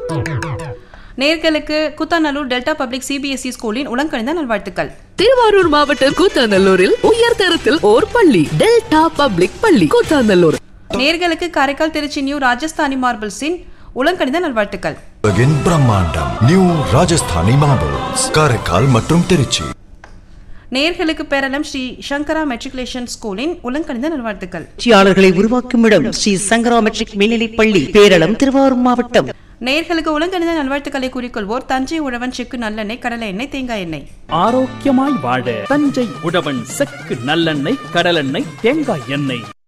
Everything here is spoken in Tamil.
நேர்களுக்கு குத்தாநல்லூர் டெல்டா பப்ளிக் சிபிஎஸ்இ ஸ்கூலின் உலங்கணிந்த நல்வாழ்த்துக்கள் திருவாரூர் மாவட்டம் கூத்தாநல்லூரில் உயர் தரத்தில் ஓர் பள்ளி டெல்டா பப்ளிக் பள்ளி கூத்தாநல்லூர் நேர்களுக்கு காரைக்கால் திருச்சி நியூ ராஜஸ்தானி மார்பிள்ஸின் உலங்கணிந்த நல்வாழ்த்துக்கள் உலகின் பிரம்மாண்டம் நியூ ராஜஸ்தானி மார்பிள்ஸ் காரைக்கால் மற்றும் திருச்சி நேர்களுக்கு பேரளம் ஸ்ரீ சங்கரா மெட்ரிகுலேஷன் ஸ்கூலின் உலங்கணிந்த நல்வாழ்த்துக்கள் வெற்றியாளர்களை உருவாக்கும் இடம் ஸ்ரீ சங்கரா மெட்ரிக் மேல்நிலைப் பள்ளி பேரளம் திருவாரூர் மாவட்டம் நேர்களுக்கு உலங்கணிந்த நல்வாழ்த்துக்களை குறிக்கொள்வோர் தஞ்சை உழவன் செக்கு நல்லெண்ணெய் கடலை எண்ணெய் தேங்காய் எண்ணெய் ஆரோக்கியமாய் வாழ தஞ்சை உழவன் செக்கு நல்லெண்ணெய் கடலெண்ணெய் தேங்காய் எண்ணெய்